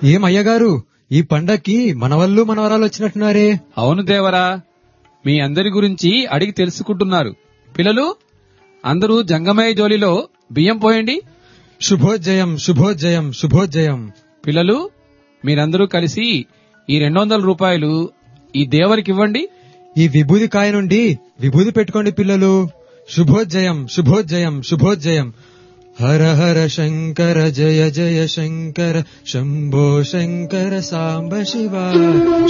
ఏం అయ్యగారు ఈ పండక్కి మనవళ్ళు మనవరాలు వచ్చినట్టున్నారే అవును దేవరా మీ అందరి గురించి అడిగి తెలుసుకుంటున్నారు పిల్లలు అందరూ జంగమయ్య జోలిలో బియ్యం పోయండి శుభోజ్జయం శుభోజ్జయం శుభోజ్జయం పిల్లలు మీరందరూ కలిసి ఈ రెండు వందల రూపాయలు ఈ దేవరికి ఇవ్వండి ఈ విభూది కాయ నుండి విభూది పెట్టుకోండి పిల్లలు శుభోజ్జయం శుభోజ్జయం శుభోజ్జయం హర హర శంకర జయ జయ శంకర శంభో శంకర సాంబ శివ